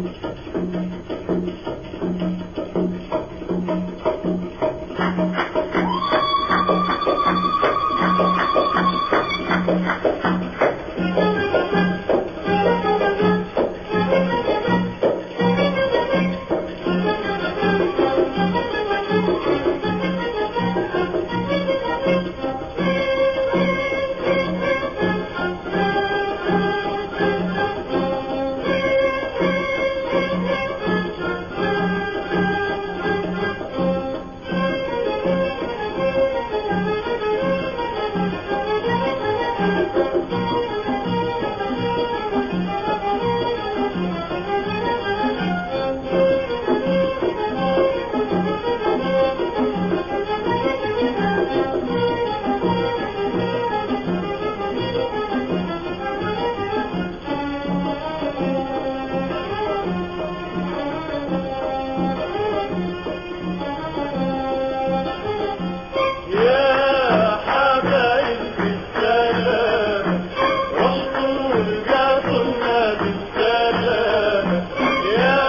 يا حبايب السلام رحتوا ورجعتوا لنا بالسلام يا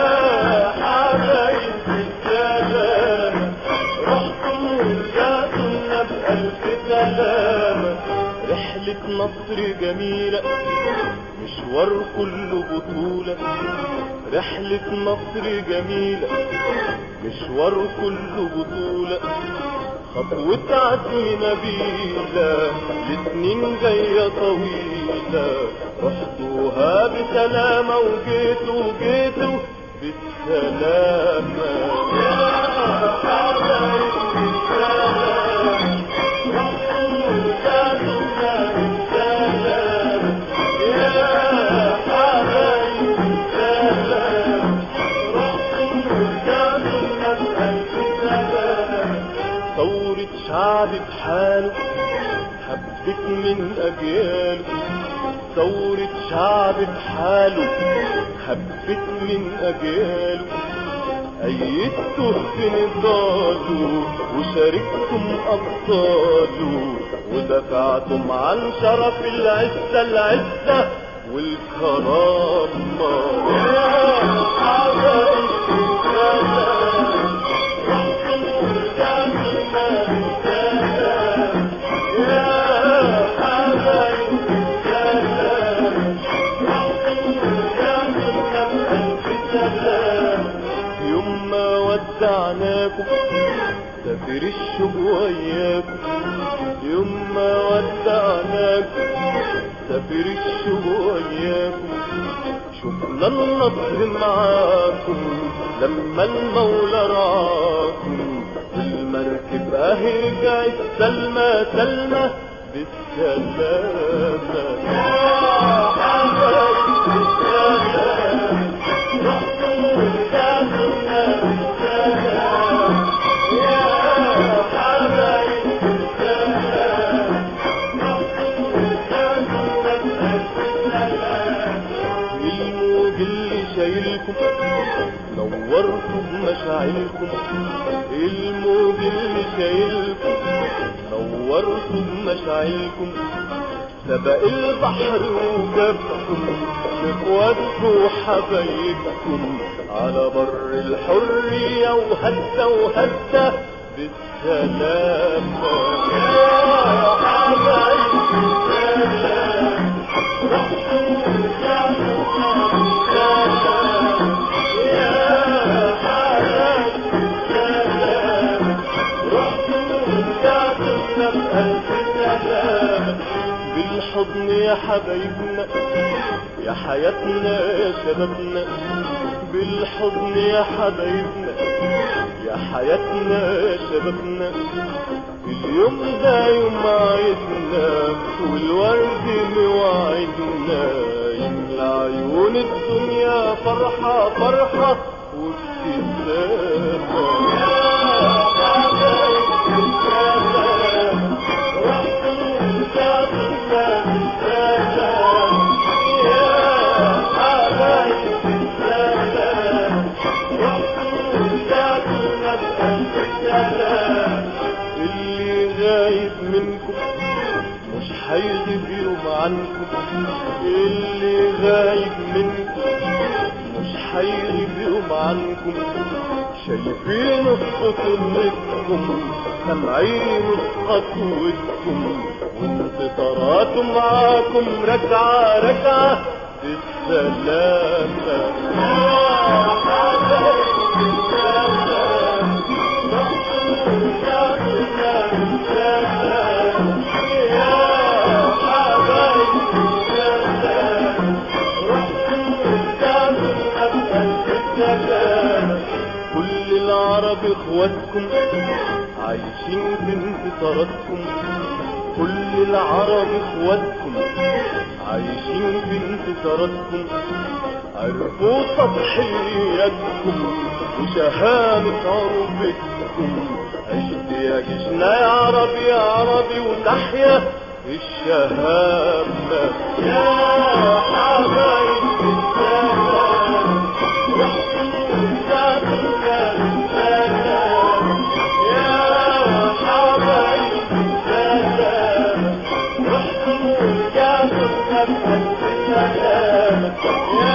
حبايب السلام رحتوا ورجعتوا لنا بألف سلام رحلة مصر جميلة مشوار كله بطولة رحلة مصر جميلة مشوار كله بطولة خطوة عزم نبيلة لسنين جاية طويلة رحتوها بسلامة وجيتوا وجيتوا بالسلامة يا حبايب السلام رحتوا ورجعتوا بالسلام يا حبايب السلام رحتوا ورجعتوا بألف سلام ثورة شعب بحاله حبك من أجياله ثورة شعب بحاله حبك من أجياله أيدته في نضاله وشاركتم أبطاله ودفعتم عن شرف العزة العزة والكرامة يا حبايب السلام يوم ما ودعناكم سافر الشوق وياكم يوم ما ودعناكم سافر الشوق وياكم شفنا النصر معاكم لما المولى رعاكم المركب اهي رجعت سلمى سلمى بالسلامة يا حبايب السلام رحتم ورجعتم بالسلام يا حبايب السلام رحتم ورجعتم بالسلام الموج اللي شايلكم نورتوا بمشاعركم الموج اللي شايلكم نورتوا بمشاعركم سبق البحر وجابكم اخواتكم وحبايبكم على بر الحرية وهدى وهدى بالسلامة يا حبايب السلام رحتوا ورجعتوا بالسلام يا حبايب السلام رحتوا ورجعتوا بألف سلام بالحضن يا حبايبنا يا حياتنا يا شبابنا بالحضن يا حبايبنا يا حياتنا يا شبابنا اليوم ده يوم عيدنا والورد مواعيدنا يملى عيون الدنيا فرحة فرحة وابتسامة يا حبايب السلام رحتوا ورجعتوا بالسلام يا حبايب السلام رحتوا ورجعتوا بألف سلام اللي غايب منكم مش هيغيب يوم عنكم اللي غايب منكم مش هيغيب يوم عنكم شايفين خطوتكم سامعين خطوتكم وانتصارات معاكم ركعة ركعة بالسلامة يا حبايبي السلام كل العرب اخواتكم عايشين بانتصاراتكم كل العرب اخواتكم عايشين بانتصاراتكم عرفوا تضحياتكم وشهامة عربتكم عشت يا جيشنا يا عربي يا عربي وتحيا الشهامة يا حبايبي السلام يا